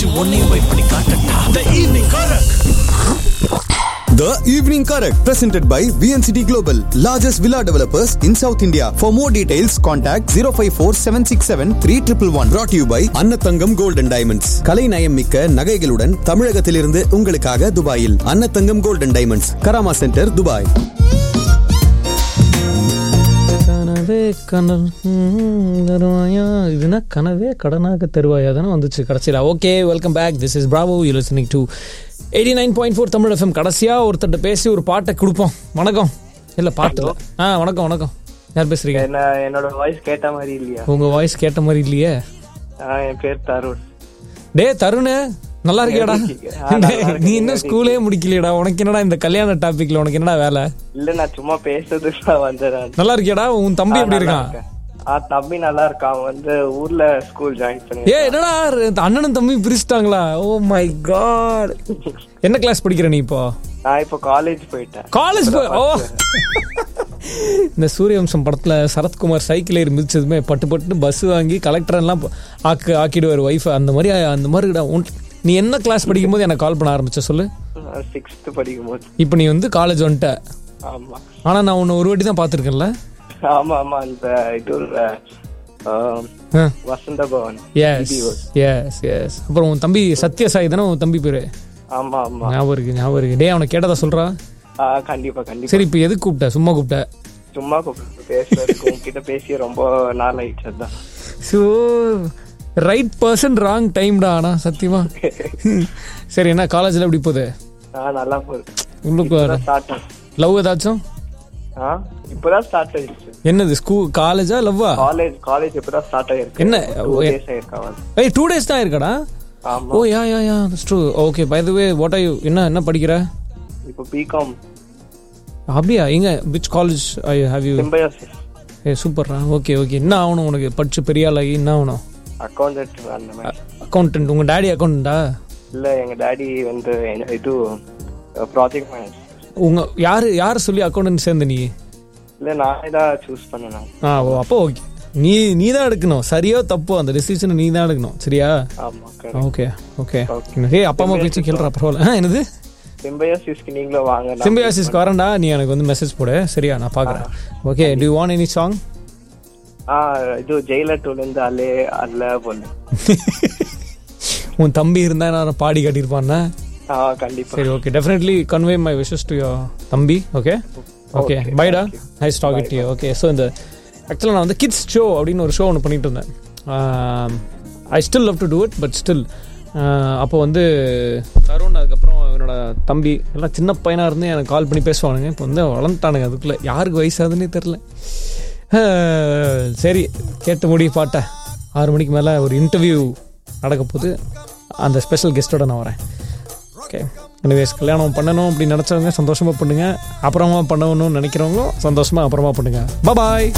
வச்சு உன்னையும் போய் பண்ணி காட்டட்டா the evening correct The Evening Correct, presented by VNCT Global, largest villa developers in South India. For more details, contact 054 767 3111. Brought to you by Annathangam Gold and Diamonds. கலை நயம் மிக்க நகைகளுடன் தமிழகத்திலிருந்து உங்களுக்காக துபாயில் Annathangam Gold and Diamonds, Karama centre Dubai கனவே கனல் ம், தருவாயா இதுனா கனவே கடனாக தருவாயா தானே வந்துச்சு கடைசியில் okay welcome back this is Bravo you listening to eighty nine point four Tamil FM கடைசியாக ஒருத்தர்ட்ட பேசி ஒரு பாட்டை கொடுப்போம் வணக்கம் இல்லை பாட்டு ஆ வணக்கம் வணக்கம் யார் பேசுறீங்க என்ன என்னோட வாய்ஸ் கேட்ட மாதிரி இல்லையா உங்க வாய்ஸ் கேட்ட மாதிரி இல்லையே ஆ, என் பேர் தருண் டே தருண் நல்லா இருக்கியாடா ஆ, நல்லா டேய், இருக்கேன். நீ இன்னும் ஸ்கூலே முடிக்கலையடா உனக்கு என்னடா இந்த கல்யாண டாபிக்ல உனக்கு என்னடா வேலை இல்ல நான் சும்மா பேசுறதுக்கு தான் வந்தேன் நான். நல்லா இருக்கியாடா உன் தம்பி ஆ, எப்படி நல்லா இருக்கான் இருக்கேன். ஆ தம்பி நல்லா இருக்கான் அவன் வந்து ஊர்ல ஸ்கூல் ஜாயின் ஏ பண்ணி என்னடா இந்த அண்ணனும் தம்பி பிரிச்சிட்டாங்களா ஓ மை காட் என்ன கிளாஸ் படிக்கிற நீ இப்போ நான் இப்போ காலேஜ் போயிட்டேன் காலேஜ் ஓ இந்த சூரியவம்சம் படத்துல சரத்குமார் சைக்கிள் ஏறி மிதிச்சதுமே பட்டு பட்டு பஸ் வாங்கி கலெக்டர் எல்லாம் ப- ஆக்கு ஆக்கிடுவார் ஒய்ஃப் அந்த மாதிரி அந்த மாதிரிடா உன் நீ என்ன கிளாஸ் படிக்கும் போது எனக்கு கால் பண்ண ஆரம்பிச்ச சொல்லு சிக்ஸ்த் படிக்கும் போது இப்போ நீ வந்து காலேஜ் வந்துட்ட ஆமா ஆனா நான் உன்னை ஒரு வாட்டி தான் பார்த்துருக்கேன்ல ஆமா ஆமா அந்த இது வசந்த பவன் எஸ் எஸ் எஸ் அப்புறம் உன் தம்பி சத்யசாய் தானே உன் தம்பி பேரு ஆமா ஆமா ஞாபகம் இருக்கு ஞாபகம் இருக்கு டே அவனை கேட்டதா சொல்றா ஆ, கண்டிப்பா கண்டிப்பா சரி இப்போ எதுக்கு கூப்பிட்ட சும்மா கூப்பிட்ட சும்மா கூப்பிட்டு பேசுறதுக்கு உங்ககிட்ட பேசி ரொம்ப நாள் ஆயிடுச்சு அதான் ஸோ ரைட் பர்சன் ராங் டைம்டா ஆனா சத்தியமா சரி என்ன காலேஜில் எப்படி போகுது ஆ நல்லா போகுது உங்களுக்கு ஸ்டார்ட் லவ் ஏதாச்சும் ஆ இப்பதான் ஸ்டார்ட் ஆயிடுச்சு என்னது ஸ்கூல் காலேஜா லவ்வா காலேஜ் காலேஜ் இப்பதான் ஸ்டார்ட் ஆயிருக்கு என்ன? டூ டேஸ் ஆயிருக்கா வந்து ஏய் டூ டேஸ் தான் இருக்கடா ஆமா oh yeah yeah yeah true okay by the way what are you என்ன என்ன படிக்கிற இப்போ பிகாம் அப்படியா எங்க which college I have you Symbiosis ஏ சூப்பர்ரா ஓகே ஓகே என்ன ஆகணும் உனக்கு படிச்சு பெரிய ஆளாகி என்ன ஆகணும் அக்கௌண்டன்ட் அந்த மாதிரி அக்கௌண்டன்ட் உங்க டாடி அக்கௌண்டா இல்ல எங்க டாடி வந்து என்ன- இது ப்ராஜெக்ட் மேனேஜர் உங்க யாரு யார் சொல்லி அக்கௌண்டன்ட் சேர்ந்த நீ இல்ல நானே தான் சூஸ் பண்ணேன் ஆ ஓ அப்போ ஓகே நீ நீ தான் எடுக்கணும் சரியோ தப்போ அந்த டெசிஷனை நீ தான் எடுக்கணும் சரியா ஆமா correct. Okay okay Okay. ஏய் அப்பா அம்மா பேச்சு கேள்றா பரவாயில்ல ஆ என்னது சிம்பயோசிஸ்க்கு நீங்களும் வாங்க நான் சிம்பியாசிஸ்க்கு வரேன்டா நீ எனக்கு வந்து மெசேஜ் போடு சரியா நான் பார்க்குறேன் okay do want any song ஆ இது ஜெயிலர் டூல இருந்து அல்லே அல்ல பொண்ணு உன் தம்பி இருந்தா நான் பாடி காட்டியிருப்பான்னா ஆ கண்டிப்பா சரி okay definitely convey my wishes to your தம்பி ஓகே ஓகே Okay, பைடா thank you. Nice talk to okay so இந்த ஆக்சுவலாக நான் வந்து கிட்ஸ் ஷோ அப்படின்னு ஒரு ஷோ ஒன்று பண்ணிட்டு இருந்தேன் I still love to do it but still அப்போ வந்து தருண் அதுக்கப்புறம் என்னோட தம்பி எல்லாம் சின்ன பையனாக இருந்து எனக்கு கால் பண்ணி பேசுவானுங்க இப்போ வந்து வளர்ந்துட்டானுங்க அதுக்குள்ளே யாருக்கு வயசாகுதுன்னே தெரில சரி கேட்டு முடி பாட்ட ஆறு மணிக்கு மேலே ஒரு இன்டர்வியூ நடக்க போகுது அந்த ஸ்பெஷல் கெஸ்ட்டோட நான் வரேன் ஓகே எனிவேஸ் கல்யாணம் பண்ணணும் அப்படின்னு நினச்சவங்க சந்தோஷமாக பண்ணுங்க அப்புறமா பண்ணணும்னு நினைக்கிறவங்களும் சந்தோஷமாக அப்புறமா பண்ணுங்க பாய்